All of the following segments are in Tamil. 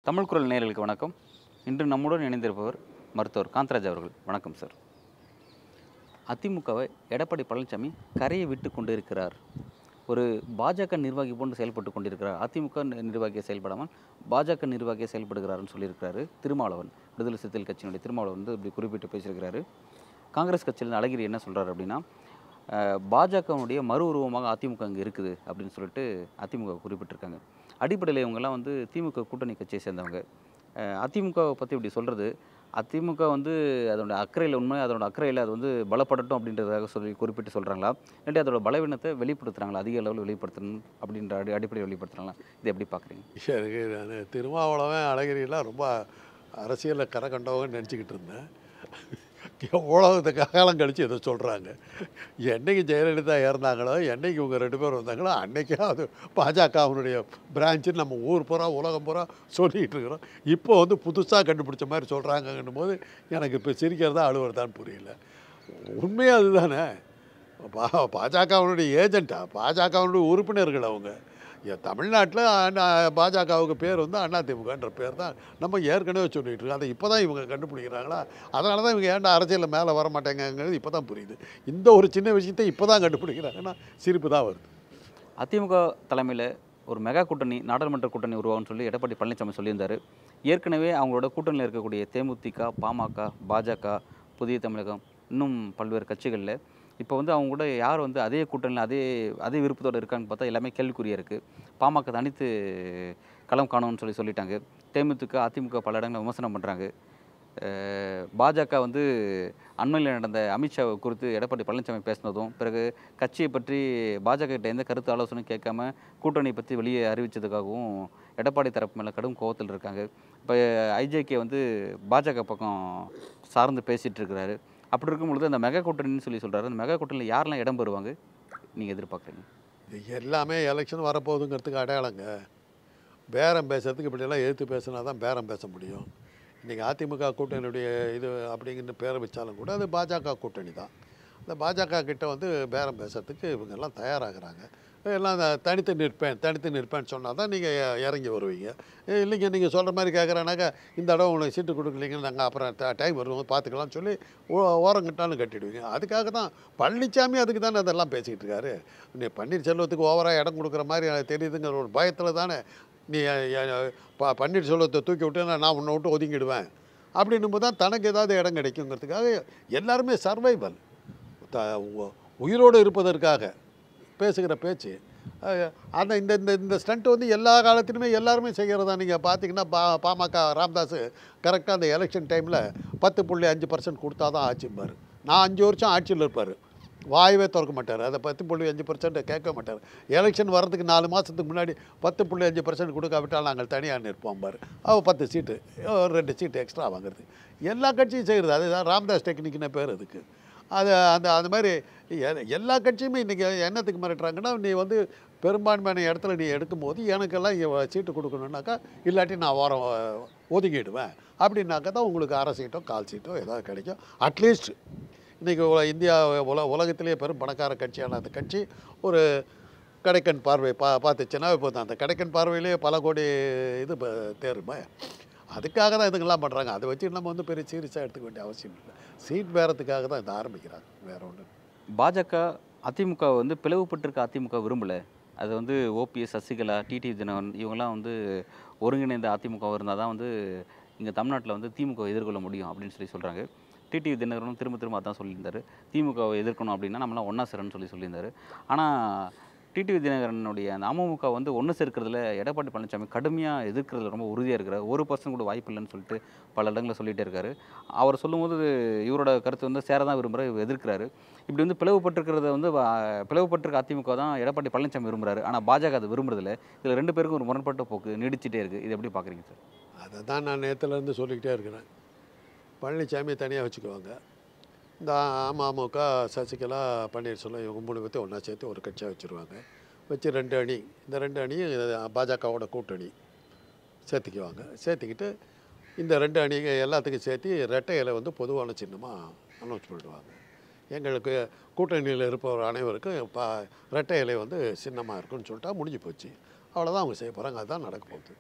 தமிழ் குரல் நேயர்களுக்கு வணக்கம் இன்று நம்முடன் இணைந்திருப்பவர் மருத்துவர் காந்தராஜ் அவர்கள் வணக்கம் சார் அதிமுகவை எடப்பாடி பழனிசாமி கரையை விட்டு கொண்டு இருக்கிறார் ஒரு பாஜக நிர்வாகி போன்று செயல்பட்டு கொண்டிருக்கிறார் அதிமுக நி- நிர்வாகியை செயல்படாமல் பாஜக நிர்வாகியை செயல்படுகிறாருன்னு சொல்லியிருக்கிறாரு திருமாவளவன் விடுதலை சிறுத்தைகள் கட்சியினுடைய திருமாவளவன் வந்து இப்படி குறிப்பிட்டு பேசியிருக்கிறாரு காங்கிரஸ் கட்சியிலேருந்து அழகிரி என்ன சொல்றாரு அப்படின்னா அஹ், பாஜகவுடைய மறு உருவமாக அதிமுக அங்கே இருக்குது அப்படின்னு சொல்லிட்டு அதிமுக குறிப்பிட்டிருக்காங்க அடிப்படையில் இவங்கெல்லாம் வந்து திமுக கூட்டணி கட்சியை சேர்ந்தவங்க அஹ், அதிமுகவை பற்றி இப்படி சொல்கிறது அதிமுக வந்து அதோட அக்கறையில் உண்மை அதோட அக்கறையில் அது வந்து பலப்படட்டும் அப்படின்றதாக சொல்லி குறிப்பிட்டு சொல்கிறாங்களா இல்லாட்டி அதோட பலவீனத்தை வெளிப்படுத்துகிறாங்களா அதிக அளவில் வெளிப்படுத்தணும் அப்படின்ற அடி அடிப்படையில் வெளிப்படுத்துகிறாங்களா இதை எப்படி பார்க்குறீங்க எனக்கு நான் திருமாவளவன் அழகிரிலாம் ரொம்ப அரசியலில் கரை கண்டவங்கன்னு நினச்சிக்கிட்டு இருந்தேன் எவ்வளோ காலம் கழித்து இதை சொல்கிறாங்க என்னைக்கு ஜெயலலிதா இறந்தாங்களோ என்னைக்கு இவங்க ரெண்டு பேரும் வந்தாங்களோ அன்னைக்கே அது பாஜகவினுடைய பிரான்ச்சுன்னு நம்ம ஊர் பூரா உலகம் பூரா சொல்லிகிட்டு இருக்கிறோம் இப்போ வந்து புதுசாக கண்டுபிடிச்ச மாதிரி சொல்கிறாங்கன்னும் போது எனக்கு இப்போ சிரிக்கிறதா அழுவுறதான்னு புரியல உண்மையாக அதுதானே பா பாஜகவினுடைய ஏஜென்ட்டா பாஜகவினுடைய உறுப்பினர்கள் அவங்க தமிழ்நாட்டில் பாஜகவுக்கு பேர் வந்து அதிமுகன்ற பேர் தான் நம்ம ஏற்கனவே சொல்லிட்டு இருக்கோம் அதை இப்போ தான் இவங்க கண்டுபிடிக்கிறாங்களா அதனால தான் இவங்க ஏன்டா அரசியலில் மேலே வர மாட்டேங்கிறது இப்போ தான் புரியுது இந்த ஒரு சின்ன விஷயத்தை இப்போ தான் கண்டுபிடிக்கிறாங்கன்னா சிரிப்பு தான் வருது அதிமுக தலைமையில் ஒரு மெகா கூட்டணி நாடாளுமன்ற கூட்டணி உருவாகும்னு சொல்லி எடப்பாடி பழனிசாமி சொல்லியிருந்தார் ஏற்கனவே அவங்களோட கூட்டணியில் இருக்கக்கூடிய தேமுதிக பாமக பாஜக புதிய தமிழகம் இன்னும் பல்வேறு கட்சிகளில் இப்போ வந்து அவங்க கூட யார் வந்து அதே கூட்டணியில் அதே அதே விருப்பத்தோடு இருக்காங்கன்னு பார்த்தா எல்லாமே கேள்விக்குறியாக இருக்குது பாமக தனித்து களம் காணும்னு சொல்லி சொல்லிட்டாங்க தேமுதிக அதிமுக பல இடங்களில் விமர்சனம் பண்ணுறாங்க பாஜக வந்து அண்மையில் நடந்த அமித்ஷா குறித்து எடப்பாடி பழனிசாமி பேசினதும் பிறகு கட்சியை பற்றி பாஜக கிட்ட எந்த கருத்து ஆலோசனையும் கேட்காம கூட்டணி பற்றி வெளியே அறிவித்ததுக்காகவும் எடப்பாடி தரப்பு மேலே கடும் கோவத்தில் இருக்காங்க இப்போ ஐஜேகே வந்து பாஜக பக்கம் சார்ந்து பேசிகிட்டு இருக்கிறாரு அப்படி இருக்கும் பொழுது அந்த மெகா கூட்டணின்னு சொல்லி சொல்கிறாரு அந்த மெகா கூட்டணியில் யாரெல்லாம் இடம் பெறுவாங்க நீங்கள் எதிர்பார்க்குறீங்க இது எல்லாமே எலெக்ஷன் வரப்போகுதுங்கிறதுக்கு அடையாளங்க பேரம் பேசுறதுக்கு இப்படியெல்லாம் எதிர்த்து பேசினா தான் பேரம் பேச முடியும் இன்றைக்கி அதிமுக கூட்டணியுடைய இது அப்படிங்கிற பேரை வச்சாலும் கூட அது பாஜக கூட்டணி தான் இந்த பாஜக கிட்ட வந்து பேரம் பேசுறதுக்கு இவங்கெல்லாம் தயாராகிறாங்க எல்லாம் த- தனித்து நிற்பேன் தனித்து நிற்பேன்னு சொன்னால் தான் நீங்கள் இறங்கி வருவீங்க ஏ, இல்லைங்க நீங்கள் சொல்கிற மாதிரி கேட்குறானாக்கா இந்த இடம் உங்களுக்கு சீட்டு கொடுக்கலீங்க நாங்கள் அப்புறம் ட- டைம் வருவோம் பார்த்துக்கலாம்னு சொல்லி ஓ- ஓரங்கிட்டாலும் கட்டிடுவீங்க அதுக்காக தான் பழனிசாமி அதுக்கு தானே அதெல்லாம் பேசிக்கிட்டு இருக்காரு நீ பன்னீர்செல்வத்துக்கு ஓவராக இடம் கொடுக்குற மாதிரி எனக்கு தெரியுதுங்கிற ஒரு பயத்தில் தானே நீ அஹ், அஹ், ப- பன்னீர்செல்வத்தை தூக்கி விட்டு நான் உன்னை விட்டு ஒதுங்கிடுவேன் அப்படின்னும் போது தான் தனக்கு ஏதாவது இடம் கிடைக்குங்கிறதுக்காக எல்லாருமே சர்வைவல் த உ- உயிரோடு இருப்பதற்காக பேசுகிற பேச்சு அஹ், அந்த இந்த இந்த இந்த ஸ்டண்ட் வந்து எல்லா காலத்திலுமே எல்லாருமே செய்கிறதா நீங்கள் பார்த்தீங்கன்னா பா பாமக ராமதாஸ் கரெக்டாக அந்த எலெக்ஷன் டைமில் பத்து புள்ளி அஞ்சு பர்சன்ட் கொடுத்தா தான் ஆட்சிம்பார் நான் அஞ்சு வருஷம் ஆட்சியில் இருப்பார் வாயவே திறக்க மாட்டார் அதை பத்து புள்ளி அஞ்சு பர்சன்ட் கேட்க மாட்டார் எலெக்ஷன் வர்றதுக்கு நாலு மாதத்துக்கு முன்னாடி பத்து புள்ளி அஞ்சு பர்சன்ட் கொடுக்காவிட்டால் நாங்கள் தனியாக நிற்போம் பாரு அவள் பத்து சீட்டு ஒரு ரெண்டு சீட்டு எக்ஸ்ட்ரா வாங்குறது எல்லா கட்சியும் செய்கிறது அதுதான் ராமதாஸ் டெக்னிக்னு பேர் அதுக்கு அது அந்த அந்த மாதிரி எ- எல்லா கட்சியுமே இன்றைக்கி என்னத்துக்கு மிரட்டுறாங்கன்னா நீ வந்து பெரும்பான்மையான இடத்துல நீ எடுக்கும்போது எனக்கெல்லாம் இவ சீட்டு கொடுக்கணுன்னாக்கா இல்லாட்டி நான் ஓரம் அஹ், ஒதுங்கிடுவேன் அப்படின்னாக்கா தான் உங்களுக்கு அரை சீட்டோ கால் சீட்டோ ஏதாவது கிடைக்கும் அட்லீஸ்ட் இன்றைக்கி இந்தியா உல உலகத்திலேயே பெரும் பணக்கார கட்சியான அந்த கட்சி ஒரு கடைக்கண் பார்வை பா பார்த்துச்சுன்னா இப்போ அந்த கடைக்கண் பார்வையிலேயே பல கோடி இது ப- தேருமே அதுக்காக தான் இதுங்கெல்லாம் பண்ணுறாங்க அதை வச்சு நம்ம வந்து பெரிய சீரியஸாக எடுத்துக்க வேண்டிய அவசியம் இல்லை சீட் பேரத்துக்காக தான் இதை ஆரம்பிக்கிறாங்க வேற ஒன்று பாஜக அதிமுக வந்து பிளவுபட்டிருக்க அதிமுக விரும்பலை அது வந்து ஓபிஎஸ் சசிகலா டிடி தினகரன் இவங்கெல்லாம் வந்து ஒருங்கிணைந்த அதிமுக இருந்தால் தான் வந்து இங்கே தமிழ்நாட்டில் வந்து திமுக எதிர்கொள்ள முடியும் அப்படின்னு சொல்லி சொல்கிறாங்க டிடி தினகரனும் திரும்ப திரும்ப அதான் சொல்லியிருந்தாரு திமுகவை எதிர்க்கணும் அப்படின்னா நம்மளாம் ஒன்றா சேரணும்னு சொல்லி சொல்லியிருந்தாரு ஆனால் டிடிவி தினகரனுடைய அந்த அமமுக வந்து ஒன்று சேர்க்கறதுல எடப்பாடி பழனிசாமி கடுமையாக எதிர்க்கிறதுல ரொம்ப உறுதியாக இருக்கிறார் ஒரு பர்சன்ட் கூட வாய்ப்பு இல்லைன்னு சொல்லிட்டு பல இடங்களில் சொல்லிகிட்டே இருக்காரு அவர் சொல்லும்போது இவரோட கருத்து வந்து சேர தான் விரும்புகிறார் இவர் எதிர்க்கிறாரு இப்படி வந்து பிளவுபட்டிருக்கிறத வந்து வா- பிளவுபட்டிருக்க அதிமுக தான் எடப்பாடி பழனிசாமி விரும்புறாரு ஆனால் பாஜக அதை விரும்புறதில்ல இதில் ரெண்டு பேருக்கும் ஒரு முரண்பட்ட போக்கு நீடிச்சிட்டே இருக்குது இது எப்படி பார்க்குறீங்க சார் அதை தான் நான் நேற்றுலேருந்து சொல்லிக்கிட்டே இருக்கிறேன் பழனிசாமி தனியாக வச்சுக்குவாங்க இந்த அமமுக சசிகலா பன்னீர்செல்வம் இவங்க மூணு பேர்த்தையும் ஒன்றா சேர்த்து ஒரு கட்சியாக வச்சுருவாங்க வச்சு ரெண்டு அணி இந்த ரெண்டு அணியும் பாஜகவோட கூட்டணி சேர்த்துக்குவாங்க சேர்த்துக்கிட்டு இந்த ரெண்டு அணி எல்லாத்துக்கும் சேர்த்து ரெட்டை இலை வந்து பொதுவான சின்னமாக அனௌன்ஸ் பண்ணிடுவாங்க எங்களுக்கு கூட்டணியில் இருப்பவர் அனைவருக்கும் பா ரெட்டை இலை வந்து சின்னமாக இருக்குன்னு சொல்லிட்டா முடிஞ்சு போச்சு அவ்வளோதான் அவங்க செய்ய போகிறாங்க அதுதான் நடக்க போகுது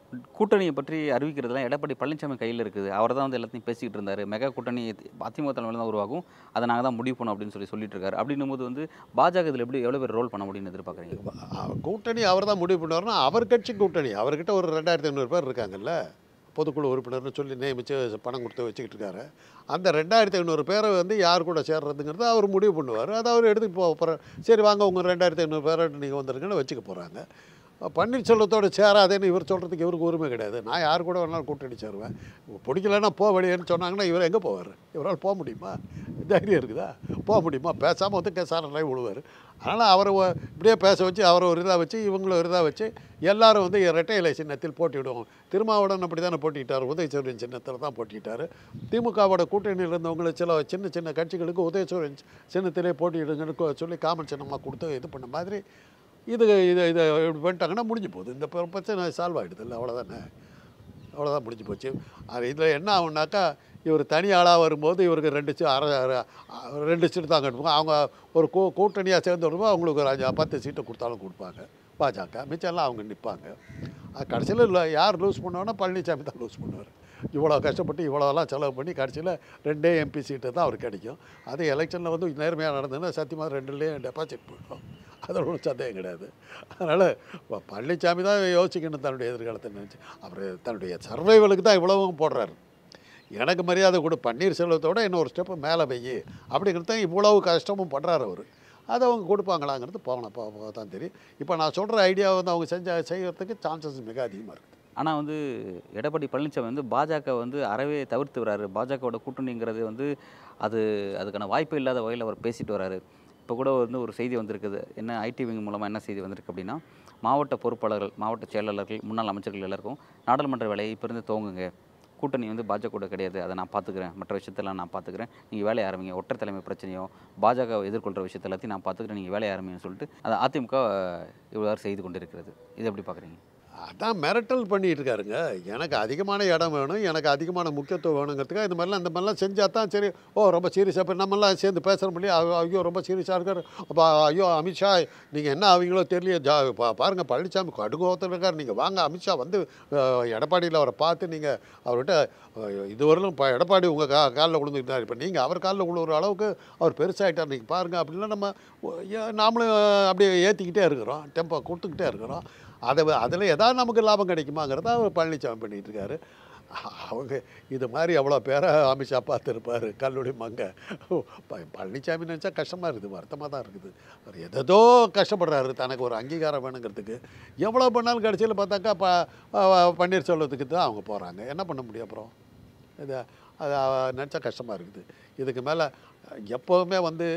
கூட்டணியை பற்றி அறிவிக்கிறதுலாம் எடப்பாடி பழனிசாமி கையில் இருக்குது அவர் தான் வந்து எல்லாத்தையும் பேசிக்கிட்டு இருந்தார் மெகா கூட்டணி அதிமுக தலைமையில் தான் உருவாகும் அதை நாங்கள் தான் முடிவு பண்ணோம் அப்படின்னு சொல்லி சொல்லிட்டு இருக்காரு அப்படின்னும் போது வந்து பாஜக இதில் எப்படி எவ்வளோ பேர் ரோல் பண்ண முடியும்னு எதிர்பார்க்குறீங்க அ- கூட்டணி அவர் தான் முடிவு பண்ணுவார்னா அவர் கட்சி கூட்டணி அவர்கிட்ட ஒரு ரெண்டாயிரத்தி ஐநூறு பேர் இருக்காங்கல்ல பொதுக்குழு உறுப்பினர்னு சொல்லி நியமித்து பணம் கொடுத்து வச்சுக்கிட்டு இருக்காரு அந்த ரெண்டாயிரத்தி ஐநூறு பேரை வந்து யார் கூட சேர்றதுங்கிறத அவர் முடிவு பண்ணுவார் அதை அவர் எடுத்துகிட்டு போக போகிறார் சரி வாங்க உங்கள் ரெண்டாயிரத்தி ஐநூறு பேரை நீங்கள் வந்துருங்கன்னு வச்சுக்க போகிறாங்க பன்னீர்செல்வத்தோட சேராதேன்னு இவர் சொல்கிறதுக்கு இவருக்கு உரிமை கிடையாது நான் யார் கூட வேணாலும் கூட்டணி சேருவேன் பிடிக்கலன்னா போ வெளியேன்னு சொன்னாங்கன்னா இவர் எங்கே போவார் இவரால் போக முடியுமா தைரியம் இருக்குதா போக முடியுமா பேசாமல் வந்து கேசாரனாய் விழுவார் அதனால் அவரை ஒ- இப்படியே பேச வச்சு அவரை ஒரு இதாக வச்சு இவங்கள ஒரு இதாக வச்சு எல்லாரும் வந்து இரட்டை இலை சின்னத்தில் போட்டியிடுவோம் திருமாவளவன் அப்படி தானே போட்டிட்டார் உதயசூரியன் சின்னத்தில் தான் போட்டிட்டார் திமுகவோட கூட்டணியில் இருந்தவங்களை சில சின்ன சின்ன கட்சிகளுக்கு உதயசூரியன் சின்னத்திலே போட்டியிடுங்கன்னு கொ- சொல்லி காமன் சின்னமாக கொடுத்து இது பண்ண மாதிரி இது இது இதை இப்படி பண்ணிட்டாங்கன்னா முடிஞ்சு போகுது இந்த பிர- பிரச்சனை சால்வ் ஆகிடுது இல்லை அவ்வளோதானே அவ்வளோதான் முடிஞ்சு போச்சு அது இதில் என்ன ஆகுனாக்கா இவர் தனி ஆளாக வரும்போது இவருக்கு ரெண்டு சீ அரை அரை- ரெண்டு சீட்டு தான் கட்டுவாங்க அவங்க ஒரு கூ கூட்டணியாக சேர்ந்து வரும்போது அவங்களுக்கு ஒரு அஞ்சு பத்து சீட்டை கொடுத்தாலும் கொடுப்பாங்க பாஜக மிச்சம்லாம் அவங்க நிற்பாங்க அது கடைசியில் இல்லை யார் லூஸ் பண்ணுவாங்கன்னா பழனிசாமி தான் லூஸ் பண்ணுவார் இவ்வளோ கஷ்டப்பட்டு இவ்வளோலாம் செலவு பண்ணி கடைசியில் ரெண்டே எம்பி சீட்டு தான் அவர் கிடைக்கும் அது எலெக்ஷனில் வந்து நேர்மையாக நடந்ததுன்னா சத்தியமாக ரெண்டுலேயும் டெபாசிட் போயிடும் அதில் ஒன்றும் சந்தேகம் கிடையாது அதனால் பழனிசாமி தான் யோசிக்கணும் தன்னுடைய எதிர்காலத்தை நினச்சி அவர் தன்னுடைய சர்வைவலுக்கு தான் இவ்வளவும் போடுறாரு எனக்கு மரியாதை கொடு பன்னீர்செல்வத்தோட இன்னும் ஒரு ஸ்டெப்பு மேலே வெயி அப்படிங்கிறது தான் இவ்வளவு கஷ்டமும் பண்ணுறாரு அவர் அதை அவங்க கொடுப்பாங்களாங்கிறது போகணும் போக தான் தெரியும் இப்போ நான் சொல்கிற ஐடியாவை வந்து அவங்க செஞ்ச செய்கிறதுக்கு சான்சஸ் மிக அதிகமாக இருக்குது ஆனால் வந்து எடப்பாடி பழனிசாமி வந்து பாஜக வந்து அறவே தவிர்த்து வராரு பாஜகவோட கூட்டணிங்கிறது வந்து அது அதுக்கான வாய்ப்பு இல்லாத வகையில் அவர் பேசிட்டு வராரு இப்போ கூட வந்து ஒரு செய்தி வந்திருக்குது என்ன ஐடி விங் மூலமாக என்ன செய்தி வந்திருக்கு அப்படின்னா மாவட்ட பொறுப்பாளர்கள் மாவட்ட செயலாளர்கள் முன்னாள் அமைச்சர்கள் எல்லாருக்கும் நாடாளுமன்ற வேலையை இப்போ இருந்து துவங்குங்க கூட்டணி வந்து பாஜக கூட கிடையாது அதை நான் பார்த்துக்கிறேன் மற்ற விஷயத்தெல்லாம் நான் பார்த்துக்கிறேன் நீங்கள் வேலையை ஆரம்பிங்க ஒற்றை தலைமை பிரச்சனையோ பாஜக எதிர்கொள்கிற விஷயத்த எல்லாத்தையும் நான் பார்த்துக்கிறேன் நீங்கள் வேலையை ஆரம்பிங்கன்னு சொல்லிட்டு அதை அதிமுக இவ்வாறு செய்து கொண்டிருக்கிறது இது எப்படி பார்க்குறீங்க அதான் மிரட்டல் பண்ணிட்டு இருக்காருங்க எனக்கு அதிகமான இடம் வேணும் எனக்கு அதிகமான முக்கியத்துவம் வேணுங்கிறதுக்காக இந்த மாதிரிலாம் இந்த மாதிரிலாம் செஞ்சால் தான் சரி ஓ ரொம்ப சீரியஸாக இப்போ நம்மலாம் சேர்ந்து பேசுகிற முடியும் ஐயோ ரொம்ப சீரியஸாக இருக்கார் அப்போ ஐயோ அமித்ஷா நீங்கள் என்ன ஆவீங்களோ தெரியல ஜா பா பாருங்கள் பழனிசாமி கடுகோத்தில் இருக்கார் நீங்கள் வாங்க அமித்ஷா வந்து அஹ், எடப்பாடியில் அவரை பார்த்து நீங்கள் அவர்கிட்ட அஹ், இதுவரையிலும் இப்போ எடப்பாடி உங்கள் கா காலில் விழுந்துக்கிட்டார் இப்போ நீங்கள் அவர் காலில் விழுவுற அளவுக்கு அவர் பெருசாகிட்டார் நீங்கள் பாருங்கள் அப்படின்லாம் நம்ம ஒ- ஏ- நாமளும் அப்படியே ஏற்றிக்கிட்டே இருக்கிறோம் டெம்போ கொடுத்துக்கிட்டே இருக்கிறோம் அதை அதில் ஏதாவது நமக்கு லாபம் கிடைக்குமாங்கிறத அவர் பழனிசாமி பண்ணிகிட்டு இருக்காரு அவங்க இது மாதிரி எவ்வளோ பேரை அமித்ஷா பார்த்துருப்பார் கல்லூரி மங்க ப- பழனிசாமி நினச்சா கஷ்டமாக இருக்குது வருத்தமாக தான் இருக்குது அவர் எதோ கஷ்டப்படுறாரு தனக்கு ஒரு அங்கீகாரம் வேணுங்கிறதுக்கு எவ்வளோ பண்ணாலும் கடைசியில் பார்த்தாக்கா ப அஹ் பன்னீர்செல்வத்துக்கு தான் அவங்க போகிறாங்க என்ன பண்ண முடியும் அப்புறம் இது அது நினச்சா கஷ்டமாக இருக்குது இதுக்கு மேலே எப்போவுமே வந்து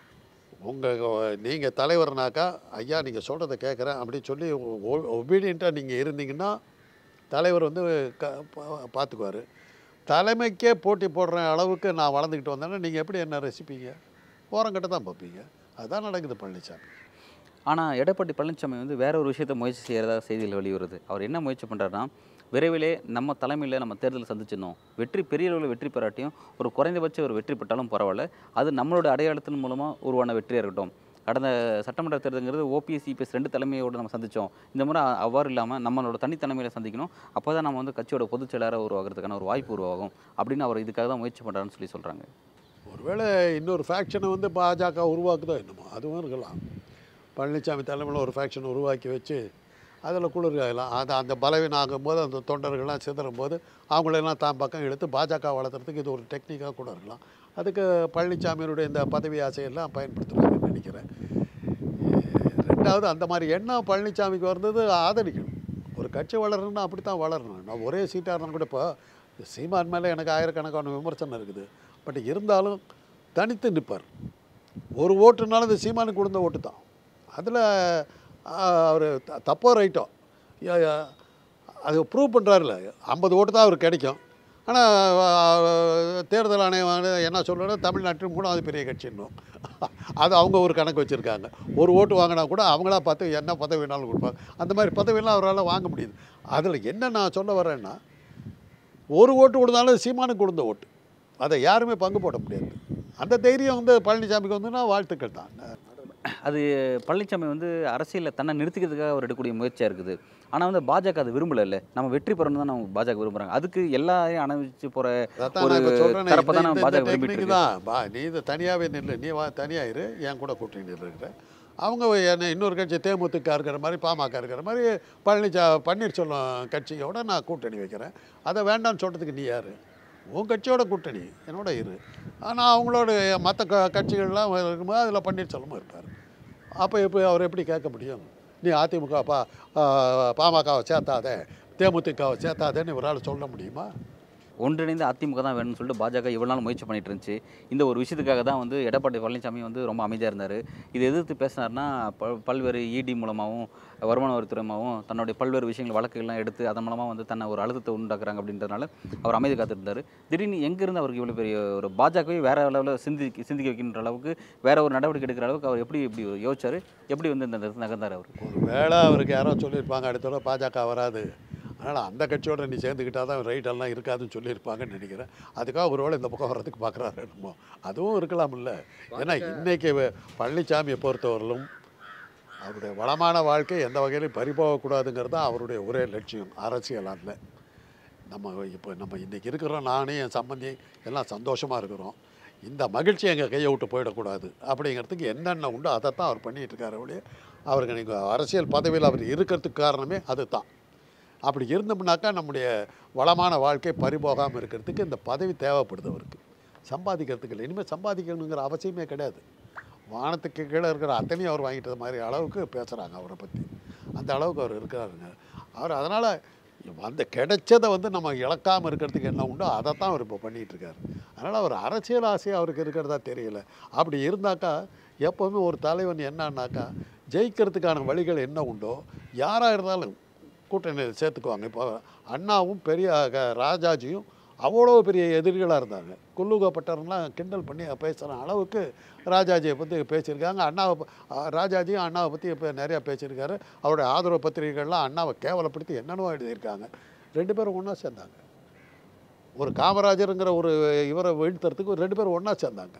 உங்கள் நீங்கள் தலைவர்னாக்கா ஐயா நீங்கள் சொல்கிறத கேட்குறேன் அப்படின்னு சொல்லி ஒபீடியண்ட்டாக நீங்கள் இருந்தீங்கன்னா தலைவர் வந்து க பா- பார்த்துக்குவார் தலைமைக்கே போட்டி போடுற அளவுக்கு நான் வளர்ந்துக்கிட்டு வந்தேன்னா நீங்கள் எப்படி என்ன ரசிப்பீங்க ஓரங்கிட்ட தான் பார்ப்பீங்க அதுதான் நடக்குது பழனிசாமி ஆனால் எடப்பாடி பழனிசாமி வந்து வேற ஒரு விஷயத்தை முயற்சி செய்கிறதா செய்திகள் வெளிவருது அவர் என்ன முயற்சி பண்ணுறாருன்னா விரைவிலே நம்ம தலைமையில் நம்ம தேர்தலை சந்திச்சிடணும் வெற்றி பெரிய அளவில் வெற்றி பெறாட்டியும் ஒரு குறைந்தபட்ச ஒரு வெற்றி பெற்றாலும் பரவாயில்ல அது நம்மளோட அடையாளத்தின் மூலமாக உருவான வெற்றியாக இருக்கட்டும் கடந்த சட்டமன்ற தேர்தலுங்கிறது ஓபிஎஸ் சிபிஎஸ் ரெண்டு தலைமையோடு நம்ம சந்தித்தோம் இந்த முறை அ- அவ்வாறு இல்லாமல் நம்மளோட தனித்தலைமையில் சந்திக்கணும் அப்போ தான் நம்ம வந்து கட்சியோட பொதுச் செயலாளராக உருவாகிறதுக்கான ஒரு வாய்ப்பு உருவாகும் அப்படின்னு அவர் இதுக்காக தான் முயற்சி பண்ணுறாருன்னு சொல்லி சொல்கிறாங்க ஒருவேளை இன்னொரு ஃபேக்ஷனை வந்து பாஜக உருவாக்குதோ என்னமோ அதுவும் இருக்கலாம் பழனிசாமி தலைமையில் ஒரு ஃபேக்ஷன் உருவாக்கி வச்சு அதில் குளிர்காயலாம் அது அந்த பலவீனம் ஆகும்போது அந்த தொண்டர்கள்லாம் சிதறும் போது அவங்களெல்லாம் தான் பக்கம் இழுத்து பாஜக வளர்த்துறதுக்கு இது ஒரு டெக்னிக்காக கூட இருக்கலாம் அதுக்கு பழனிசாமியினுடைய இந்த பதவி ஆசையெல்லாம் பயன்படுத்துகிறாங்கன்னு நினைக்கிறேன் ரெண்டாவது அந்த மாதிரி எண்ணம் பழனிசாமிக்கு வந்தது ஆதரிக்கணும் ஒரு கட்சி வளரணும்னா அப்படி தான் வளரணும் நான் ஒரே சீட்டாக இருந்தால் கூட இப்போ சீமான் மேலே எனக்கு ஆயிரக்கணக்கான விமர்சனம் இருக்குது பட் இருந்தாலும் தனித்து நிற்பார் ஒரு ஓட்டுனாலும் அது சீமானுக்கு கொடுத்த ஓட்டு தான் அதில் அவர் தப்போ ரைட்டோ ய- ய- அது ப்ரூவ் பண்ணுறாருல ஐம்பது ஓட்டு தான் அவருக்கு கிடைக்கும் ஆனால் தேர்தல் ஆணையம் வந்து என்ன சொல்கிறோன்னா தமிழ்நாட்டில் மூணாவது பெரிய கட்சின்னும் அது அவங்க ஒரு கணக்கு வச்சுருக்காங்க ஒரு ஓட்டு வாங்கினா கூட அவங்களா பார்த்து என்ன பதவி வேணாலும் கொடுப்பாங்க அந்த மாதிரி பதவியெல்லாம் அவரால் வாங்க முடியுது அதில் என்ன நான் சொல்ல வரேன்னா ஒரு ஓட்டு கொடுத்தாலும் சீமானுக்கு கொடுத்த ஓட்டு அதை யாருமே பங்கு போட முடியாது அந்த தைரியம் வந்து பழனிசாமிக்கு வந்துன்னா வாழ்த்துக்கள் தான் அது பழனிசாமி வந்து அரசியலில் தன்னை நிறுத்திக்கிறதுக்காக அவர் எடுக்கக்கூடிய முயற்சியாக இருக்குது ஆனால் வந்து பாஜக அது விரும்பல இல்லை நம்ம வெற்றி பெறணும் தான் நம்ம பாஜக விரும்புகிறாங்க அதுக்கு எல்லாரையும் அனுபவிச்சு போகிற அதான் ஒரு நான் இப்போ சொல்கிறேன் தரப்பை தான் நம்ம பாஜக விரும்பிட்டு டெக்னிக் இருக்கு. தான் பா நீ இதை தனியாகவே நில்லு நீ வா தனியாக இரு என் கூட கூட்டணி இருக்கிற அவங்க என்ன இன்னொரு கட்சி தேமுதிக இருக்கிற மாதிரி பாமக இருக்கிற மாதிரி பழனிச்சா பன்னீர்செல்வம் கட்சியோட நான் கூட்டணி வைக்கிறேன் அதை வேண்டாம்னு சொல்கிறதுக்கு நீ யார் உன் கட்சியோட கூட்டணி என்னோட இரு ஆனால் அவங்களோட மற்ற க கட்சிகள்லாம் இருக்கும்போது அதில் பன்னீர்செல்வமும் இருப்பார் அப்போ இப்போ அவர் எப்படி கேட்க முடியும் நீ அதிமுக பா ஆ, பாமகவை சேர்த்தாதே தேமுதிகவை சேர்த்தாதேன்னு இவரால் சொல்ல முடியுமா ஒன்றிணைந்து அதிமுக தான் வேணும்னு சொல்லிட்டு பாஜக இவ்வளவு நாள் முயற்சி பண்ணிட்டு இருந்துச்சு இந்த ஒரு விஷயத்துக்காக தான் வந்து எடப்பாடி பழனிசாமி வந்து ரொம்ப அமைதியாக இருந்தார் இதை எதிர்த்து பேசினார்னா பல் பல்வேறு இடி மூலமாகவும் வருமான வரித்துறை மூலமாகவும் தன்னுடைய பல்வேறு விஷயங்கள் வழக்குகள்லாம் எடுத்து அதன் மூலமாக வந்து தன்னை ஒரு அழுத்தத்தை உண்டாக்குறாங்க அப்படின்றதுனால அவர் அமைதி காத்திருந்தார் திடீர்னு எங்கேருந்து அவருக்கு இவ்வளோ பெரிய ஒரு பாஜகவே வேற லெவலில் சிந்தி சிந்திக்க வைக்கின்ற அளவுக்கு வேற ஒரு நடவடிக்கை எடுக்கிற அளவுக்கு அவர் எப்படி இப்படி யோசிச்சார் எப்படி வந்து இந்த இடத்துல நகர்ந்தார் அவர் ஒரு வேளை அவருக்கு யாரோ சொல்லியிருப்பாங்க அடுத்த தடவை பாஜக வராது அதனால் அந்த கட்சியோட நீ சேர்ந்துக்கிட்டால் தான் ரைட் எல்லாம் இருக்காதுன்னு சொல்லியிருப்பாங்கன்னு நினைக்கிறேன் அதுக்காக ஒரு வேளை இந்த பக்கம் வர்றதுக்கு பார்க்குறாரு என்னமோ அதுவும் இருக்கலாம்ல ஏன்னா இன்னைக்கு வ- பழனிசாமியை பொறுத்தவரையிலும் அவருடைய வளமான வாழ்க்கை எந்த வகையிலும் பறிபோகக்கூடாதுங்கிறது தான் அவருடைய ஒரே லட்சியம் அரசியலால் நம்ம இப்போ நம்ம இன்றைக்கி இருக்கிறோம் நானே என் சம்பந்தி எல்லாம் சந்தோஷமாக இருக்கிறோம் இந்த மகிழ்ச்சி எங்கள் கையை விட்டு போயிடக்கூடாது அப்படிங்கிறதுக்கு என்னென்ன உண்டோ அதை தான் அவர் பண்ணிகிட்டு இருக்காரு ஒழிய அவருக்கு நீங்கள் அரசியல் பதவியில் அவர் இருக்கிறதுக்கு காரணமே அதுதான் அப்படி இருந்தோம்னாக்கா நம்முடைய வளமான வாழ்க்கை பறிபோகாமல் இருக்கிறதுக்கு இந்த பதவி தேவைப்படுது அவருக்கு சம்பாதிக்கிறதுக்கு இல்லை இனிமேல் சம்பாதிக்கணுங்கிற அவசியமே கிடையாது வானத்துக்கு கீழே இருக்கிற அத்தனையும் அவர் வாங்கிட்டது மாதிரி அளவுக்கு பேசுகிறாங்க அவரை பற்றி அந்த அளவுக்கு அவர் இருக்கிறாருங்க அவர் அதனால் அந்த கிடைச்சதை வந்து நம்ம இழக்காமல் இருக்கிறதுக்கு என்ன உண்டோ அதை தான் அவர் இப்போ பண்ணிகிட்டு இருக்காரு அதனால் அவர் அரசியல் ஆசை அவருக்கு இருக்கிறதா தெரியல அப்படி இருந்தாக்கா எப்போவுமே ஒரு தலைவன் என்னன்னாக்கா ஜெயிக்கிறதுக்கான வழிகள் என்ன உண்டோ யாராக இருந்தாலும் கூட்டணியில் சேர்த்துக்குவாங்க இப்போ அண்ணாவும் பெரிய க- ராஜாஜியும் அவ்வளோ பெரிய எதிரிகளாக இருந்தாங்க குல்லுகப்பட்டவங்களாம் கிண்டல் பண்ணி பேசுகிற அளவுக்கு ராஜாஜியை பற்றி பேசியிருக்காங்க அண்ணாவை ப- அஹ் ராஜாஜியும் அண்ணாவை பற்றி இப்போ நிறையா பேசியிருக்காரு அவருடைய ஆதரவு பத்திரிகைகள்லாம் அண்ணாவை கேவலப்படுத்தி என்னென்னவோ எழுதியிருக்காங்க ரெண்டு பேரும் ஒன்றா சேர்ந்தாங்க ஒரு காமராஜருங்கிற ஒரு இவரை வீழ்த்துறதுக்கு ஒரு ரெண்டு பேரும் ஒன்றா சேர்ந்தாங்க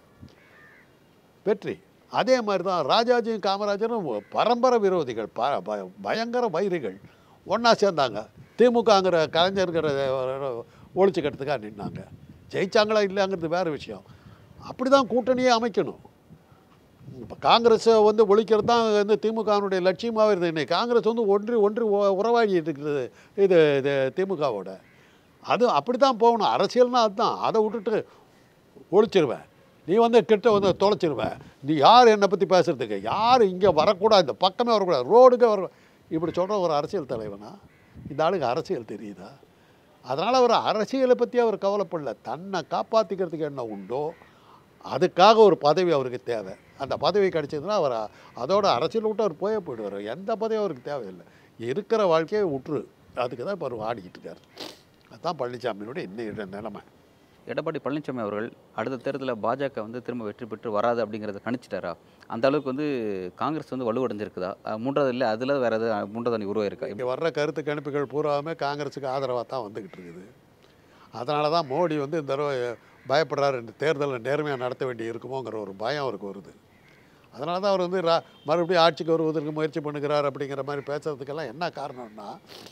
வெற்றி அதே மாதிரி தான் ராஜாஜியும் காமராஜரும் பரம்பரை விரோதிகள் ப ப- பயங்கர வைரிகள் ஒன்றா சேர்ந்தாங்க திமுகங்கிற கலைஞருங்கிற ஒழிச்சுக்கிறதுக்காக நின்னாங்க ஜெயிச்சாங்களா இல்லைங்கிறது வேறு விஷயம் அப்படி தான் கூட்டணியே அமைக்கணும் இப்போ காங்கிரஸை வந்து ஒழிக்கிறது தான் வந்து திமுகவினுடைய லட்சியமாக இருந்தது இன்னைக்கு காங்கிரஸ் வந்து ஒன்றி ஒன்றி உ- உறவாடிட்டு இருக்கிறது இது இது திமுகவோட அது அப்படி தான் போகணும் அரசியல்னா அதுதான் அதை விட்டுட்டு ஒழிச்சிருவேன் நீ வந்து கிட்ட வந்து தொலைச்சிருவேன் நீ யார் என்னை பற்றி பேசுறதுக்கு யார் இங்கே வரக்கூடாது இந்த பக்கமே வரக்கூடாது ரோடுக்கே வர இப்படி சொல்கிற ஒரு அரசியல் தலைவனா இந்த ஆளுக்கு அரசியல் தெரியுதா அதனால் அவர் அரசியலை பற்றி அவர் கவலைப்படல தன்னை காப்பாற்றிக்கிறதுக்கு என்ன உண்டோ அதுக்காக ஒரு பதவி அவருக்கு தேவை அந்த பதவி கிடைச்சதுன்னா அவர் அதோட அரசியல் விட்டு அவர் போயே போயிடுவார் எந்த பதவியும் அவருக்கு தேவையில்லை இருக்கிற வாழ்க்கையை விட்டுரு அதுக்கு தான் இப்போ அவர் ஆடிக்கிட்டு இருக்கார் அதுதான் பழனிசாமியினுடைய இன்னைய நிலைமை எடப்பாடி பழனிசாமி அவர்கள் அடுத்த தேர்தலில் பாஜக வந்து திரும்ப வெற்றி பெற்று வராது அப்படிங்கிறத கணிச்சிட்டாரா அந்த அளவுக்கு வந்து காங்கிரஸ் வந்து வலுவடைஞ்சிருக்குதா அஹ் மூன்றாவது இல்லை அதில் வேற எதாவது மூன்றாவது அணி உருவாயிருக்கா இங்கே வர்ற கருத்து கணிப்புகள் பூராவுமே காங்கிரஸுக்கு ஆதரவாக தான் வந்துக்கிட்டு இருக்குது அதனால தான் மோடி வந்து இந்த தடவை பயப்படுறாரு இந்த தேர்தலை நேர்மையாக நடத்த வேண்டி இருக்குமோங்கிற ஒரு பயம் அவருக்கு வருது அதனால தான் அவர் வந்து ரா மறுபடியும் ஆட்சிக்கு வருவதற்கு முயற்சி பண்ணுகிறார் அப்படிங்கிற மாதிரி பேசுறதுக்கெல்லாம் என்ன காரணம்னா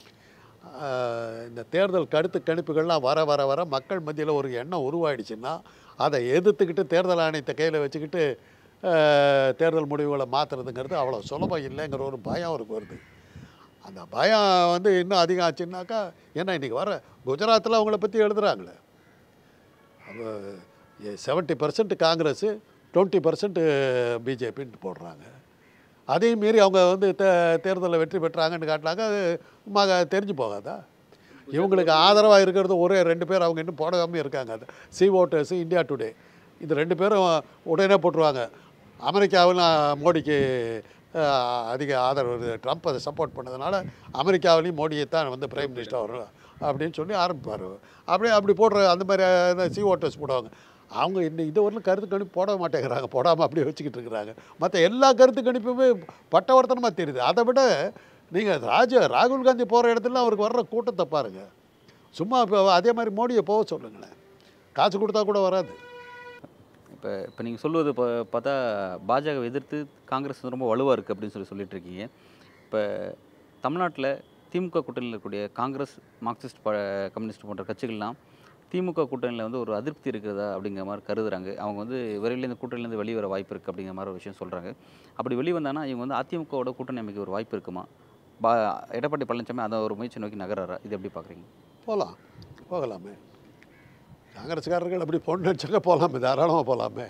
ஆஹ், இந்த தேர்தல் கருத்து கணிப்புகள்லாம் வர வர வர மக்கள் மத்தியில் ஒரு எண்ணம் உருவாயிடுச்சுன்னா அதை எதிர்த்துக்கிட்டு தேர்தல் ஆணையத்தை கையில் வச்சுக்கிட்டு ஆஹ், தேர்தல் முடிவுகளை மாற்றுறதுங்கிறது அவ்வளோ சுலபம் இல்லைங்கிற ஒரு பயம் அவருக்கு வருது அந்த பயம் வந்து இன்னும் அதிகம் ஆச்சுன்னாக்கா ஏன்னா இன்றைக்கி வர குஜராத்தில் அவங்கள பற்றி எழுதுகிறாங்களே seventy percent Congress twenty percent பிஜேபின்னு போடுறாங்க அதையும் மீறி அவங்க வந்து தே தேர்தலில் வெற்றி பெற்றாங்கன்னு காட்டினாங்க அது மக தெரிஞ்சு போகாதா இவங்களுக்கு ஆதரவாக இருக்கிறது ஒரே ரெண்டு பேர் அவங்க இன்னும் போடாமல் இருக்காங்க அது சி ஓட்டர்ஸ் இந்தியா டுடே இது ரெண்டு பேரும் உடனே போட்டுருவாங்க அமெரிக்காவில் மோடிக்கு அஹ், அதிக ஆதரவு வருது ட்ரம்ப் அதை சப்போர்ட் பண்ணதுனால அமெரிக்காவிலையும் மோடியை தான் வந்து பிரைம் மினிஸ்டர் வரும் அப்படின்னு சொல்லி ஆரம்பிப்பார் அப்படியே அப்படி போடுற அந்த மாதிரி சி ஓட்டர்ஸ் போடுவாங்க அவங்க இன்னும் இது வரலும் கருத்து கணிப்பு போட மாட்டேங்கிறாங்க போடாமல் அப்படியே வச்சுக்கிட்டு இருக்கிறாங்க மற்ற எல்லா கருத்து கணிப்புமே பட்டவர்த்தனமாக தெரியுது அதை விட நீங்கள் ராஜ ராகுல் காந்தி போகிற இடத்துல அவருக்கு வர்ற கூட்டத்தை பாருங்கள் சும்மா இப்போ அதே மாதிரி மோடியை போக சொல்லுங்களேன் காசு கொடுத்தா கூட வராது இப்போ இப்போ இப்போ நீங்கள் சொல்லுவது இப்போ பார்த்தா பாஜக எதிர்த்து காங்கிரஸ் வந்து ரொம்ப வலுவாக இருக்குது அப்படின்னு சொல்லி சொல்லிட்டு இருக்கீங்க இப்போ தமிழ்நாட்டில் திமுக கூட்டணியில் இருக்கக்கூடிய காங்கிரஸ் மார்க்சிஸ்ட் ப கம்யூனிஸ்ட் போன்ற கட்சிகள்லாம் திமுக கூட்டணியில் வந்து ஒரு அதிருப்தி இருக்கிறதா அப்படிங்கிற மாதிரி கருதுறாங்க அவங்க வந்து விரைவில் இந்த கூட்டணியிலேருந்து வெளியே வர வாய்ப்பு இருக்குது அப்படிங்கிற மாதிரி ஒரு விஷயம் சொல்கிறாங்க அப்படி வெளியே வந்தாங்கன்னா இவங்க வந்து அதிமுகவோட கூட்டணி அமைக்க ஒரு வாய்ப்பு இருக்குமா பா எடப்பாடி பழனிசாமி அதை ஒரு முயற்சி நோக்கி நகர்றாரா இது எப்படி பார்க்குறீங்க போகலாம் போகலாமே காங்கிரஸ்காரர்கள் அப்படி பொண்ணு வச்சுக்க போகலாமே தாராளமாக போகலாமே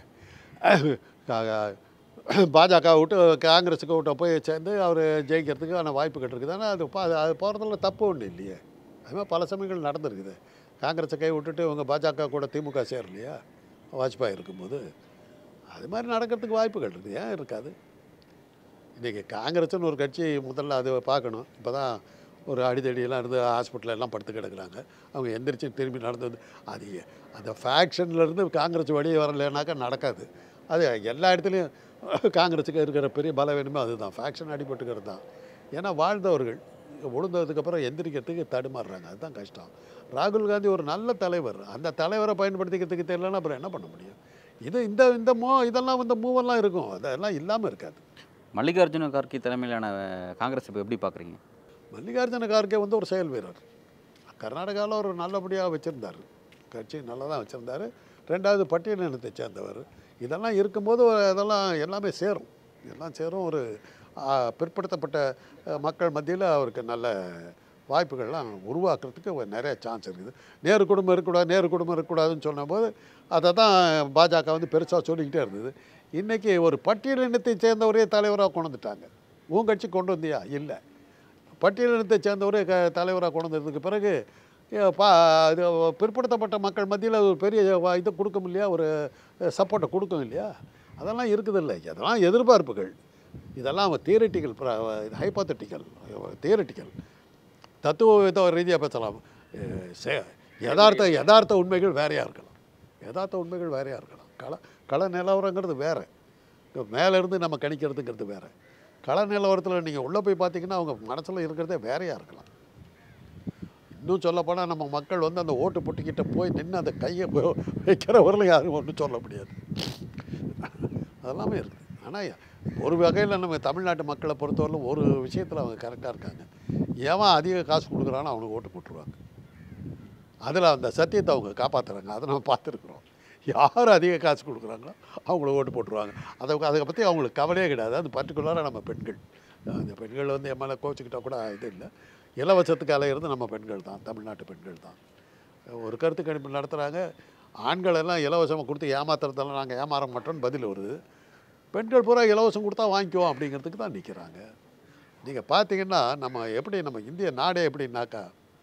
பாஜக விட்டு காங்கிரஸுக்கு விட்ட போய் சேர்ந்து அவர் ஜெயிக்கிறதுக்கான வாய்ப்புகள் இருக்குது ஆனால் அது பா- அது போகிறதுல தப்பு ஒன்றும் இல்லையே அது மாதிரி பல சமயங்கள் நடந்திருக்குது காங்கிரஸை கை விட்டுட்டு இவங்க பாஜக கூட திமுக சேரலையா வாஜ்பாய் இருக்கும்போது அது மாதிரி நடக்கிறதுக்கு வாய்ப்புகள் இருக்குது ஏன் இருக்காது இன்றைக்கி காங்கிரஸ்னு ஒரு கட்சி முதல்ல அது பார்க்கணும் இப்போ தான் ஒரு அடிதடியெல்லாம் இருந்து ஹாஸ்பிட்டலில் எல்லாம் படுத்து கிடக்குறாங்க அவங்க எந்திரிச்சு திரும்பி நடந்து வந்து அது அந்த ஃபேக்ஷன்லேருந்து காங்கிரஸ் வெளியே வரலைனாக்கா நடக்காது அது எல்லா இடத்துலையும் காங்கிரஸுக்கு இருக்கிற பெரிய பலவீனமே அதுதான் ஃபேக்ஷன் அடிபட்டுக்கிறது தான் ஏன்னா வாழ்ந்தவர்கள் விழுந்ததுக்கப்புறம் எந்திரிக்கிறதுக்கு தடுமாறுறாங்க அதுதான் கஷ்டம் ராகுல் காந்தி ஒரு நல்ல தலைவர் அந்த தலைவரை பயன்படுத்திக்கிறதுக்கு தெரியலன்னா அப்புறம் என்ன பண்ண முடியும் இது இந்த இந்த மூ இதெல்லாம் இந்த மூவெல்லாம் இருக்கும் அதெல்லாம் இல்லாமல் இருக்காது மல்லிகார்ஜுன கார்கே தலைமையிலான அஹ், காங்கிரஸ் இப்போ எப்படி பார்க்குறீங்க மல்லிகார்ஜுன கார்கே வந்து ஒரு செயல் வீரர் கர்நாடகாவில் ஒரு நல்லபடியாக வச்சுருந்தார் கட்சி நல்லா தான் வச்சுருந்தார் ரெண்டாவது பட்டியலினத்தை சேர்ந்தவர் இதெல்லாம் இருக்கும்போது இதெல்லாம் எல்லாமே சேரும் எல்லாம் சேரும் ஒரு ஆ, பிற்படுத்தப்பட்ட அ, மக்கள் மத்தியில் அவருக்கு நல்ல வாய்ப்புகள்லாம் உருவாக்குறதுக்கு ஒரு நிறைய சான்ஸ் இருக்குது நேரு குடும்பம் இருக்கக்கூடாது நேரு குடும்பம் இருக்கக்கூடாதுன்னு சொன்னபோது அதை தான் பாஜக வந்து பெருசாக சொல்லிக்கிட்டே இருந்தது இன்றைக்கி ஒரு பட்டியலினத்தை சேர்ந்தவரே தலைவராக கொண்டு வந்துட்டாங்க உன் கட்சி கொண்டு வந்தியா இல்லை பட்டியலினத்தை சேர்ந்தவரே க தலைவராக கொண்டு வந்ததுக்கு பிறகு ஏ, பா இது பிற்படுத்தப்பட்ட மக்கள் மத்தியில் ஒரு பெரிய வ- இது கொடுக்கும் இல்லையா ஒரு சப்போர்ட்டை கொடுக்கும் இல்லையா அதெல்லாம் இருக்குது இல்லை அதெல்லாம் எதிர்பார்ப்புகள் இதெல்லாம் தியரிட்டிக்கல் ஹைப்போத்தட்டிக்கல் தியரிட்டிக்கல் தத்துவ ரீதியாக பேசலாம் அஹ் செ- யதார்த்த யதார்த்த உண்மைகள் வேறையாக இருக்கலாம் யதார்த்த உண்மைகள் வேறையாக இருக்கலாம் கள கள நிலவரங்கிறது வேறு மேலேருந்து நம்ம கணிக்கிறதுங்கிறது வேறு கள நிலவரத்தில் நீங்கள் உள்ளே போய் பார்த்தீங்கன்னா அவங்க மனசில் இருக்கிறதே வேறையாக இருக்கலாம் இன்னும் சொல்லப்போனால் நம்ம மக்கள் வந்து அந்த ஓட்டு பொட்டிக்கிட்ட போய் நின்று அந்த கையை போய் வைக்கிற வரல யாரும் ஒன்றும் சொல்ல முடியாது அதெல்லாமே இருக்குது ஆனால் ஒரு வகையில் நம்ம தமிழ்நாட்டு மக்களை பொறுத்தவரையிலும் ஒரு விஷயத்தில் அவங்க கரெக்டாக இருக்காங்க எவன் அதிக காசு கொடுக்குறானோ அவனுக்கு ஓட்டு போட்டுருவாங்க அதில் அந்த சத்தியத்தை அவங்க காப்பாற்றுறாங்க அதை நம்ம பார்த்துருக்குறோம் யார் அதிக காசு கொடுக்குறாங்களோ அவங்கள ஓட்டு போட்டுருவாங்க அதை அதை பற்றி அவங்களுக்கு கவலையே கிடையாது அது பர்டிகுலராக நம்ம பெண்கள் அந்த பெண்கள் வந்து என் மேலே கோச்சிக்கிட்டா கூட இது இல்லை இலவசத்துக்கு அலையிறது நம்ம பெண்கள் தான் தமிழ்நாட்டு பெண்கள் தான் ஒரு கருத்து கணிப்பு நடத்துகிறாங்க ஆண்கள் எல்லாம் இலவசமாக கொடுத்து ஏமாத்துறதெல்லாம் நாங்கள் ஏமாற மாட்டோம்னு பதில் வருது பெண்கள் பூரா இலவசம் கொடுத்தா வாங்கிக்குவோம் அப்படிங்கிறதுக்கு தான் நிற்கிறாங்க நீங்கள் பார்த்தீங்கன்னா நம்ம எப்படி நம்ம இந்திய நாடே எப்படின்னாக்கா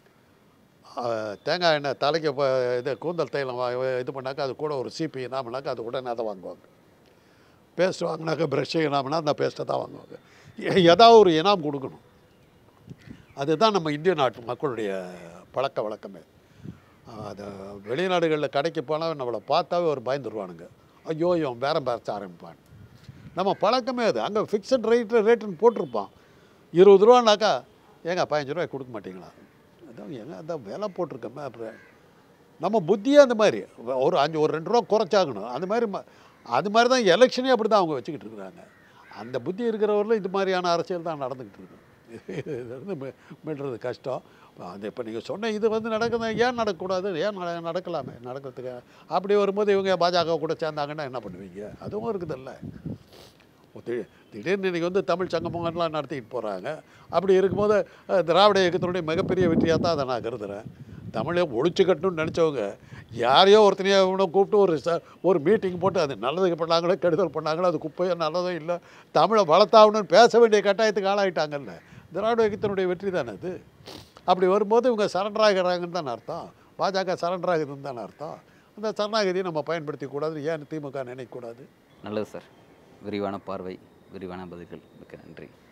ஆஹ், தேங்காய் எண்ணெய் தலைக்கு இப்போ இது கூந்தல் தைலம் வா- இது பண்ணாக்கா அது கூட ஒரு சிபி இனாமனாக்கா அது உடனே அதை வாங்குவாங்க பேஸ்ட் வாங்கினாக்கா ப்ரஷ் இனாமனா அந்த பேஸ்ட்டை தான் வாங்குவாங்க எ- ஏதாவது ஒரு இனாம் கொடுக்கணும் அதுதான் நம்ம இந்திய நாட்டு மக்களுடைய பழக்க வழக்கமே ஆஹ், அது வெளிநாடுகளில் கடைக்கு போனால் நம்மளை பார்த்தாவே ஒரு பயந்துருவானுங்க ஐயோ இவன் பேரம் பேச ஆரம்பிப்பான் நம்ம பழக்கமே அது அங்கே ஃபிக்ஸட் ரேட்டு ரேட்டுன்னு போட்டிருப்பான் இருபது ரூபானாக்கா ஏங்க பதினஞ்சு ரூபாய் கொடுக்க மாட்டீங்களா அதான் ஏங்க அதான் விலை போட்டிருக்கோமே அப்புறம் நம்ம புத்தியே அந்த மாதிரி ஒரு அஞ்சு ஒரு ரெண்டு ரூபா குறைச்சாகணும் அந்த மாதிரி ம- அது மாதிரி தான் எலெக்ஷனே அப்படி தான் அவங்க வச்சுக்கிட்டு இருக்கிறாங்க அந்த புத்தி இருக்கிறவரில் இது மாதிரியான அரசியல் தான் நடந்துக்கிட்டு இருக்கு இது வந்து மீ- மீள்றது கஷ்டம் அது இப்போ நீங்கள் சொன்ன இது வந்து நடக்குது ஏன் நடக்கக்கூடாது ஏன் நட நடக்கலாமே நடக்கிறதுக்கு அப்படி வரும்போது இவங்க பாஜக கூட சேர்ந்தாங்கன்னா என்ன பண்ணுவீங்க அதுவும் இருக்குதுல்ல தி- திடீர்னு இன்றைக்கி வந்து தமிழ் சங்கமங்கள்லாம் நடத்திக்கிட்டு போகிறாங்க அப்படி இருக்கும்போது அஹ், திராவிட இயக்கத்தினுடைய மிகப்பெரிய வெற்றியாக தான் அதை நான் கருதுகிறேன் தமிழை ஒழிச்சு கட்டணும்னு நினச்சவங்க யாரையோ ஒருத்தனையோ இவனை கூப்பிட்டு ஒரு ச ஒரு மீட்டிங் போட்டு அது நல்லதுக்கு பண்ணாங்களோ கெடுதல் பண்ணாங்களோ அது குப்பையோ நல்லதோ இல்லை தமிழை வளர்த்தாகணும்னு பேச வேண்டிய கட்டாயத்துக்கு ஆளாயிட்டாங்கல்ல திராவிட இயக்கத்தினுடைய வெற்றி தானே அது அப்படி வரும்போது இவங்க சரண்டர் ஆகிறாங்கன்னு தானே அர்த்தம் பாஜக சரண்டர் ஆகுதுன்னு தானே அர்த்தம் அந்த சரணாகதியை நம்ம பயன்படுத்திக் கூடாது ஏன் திமுக நினைக்கக்கூடாது நல்லது சார் விரிவான பார்வை விரிவான பதில்கள் மிக்க நன்றி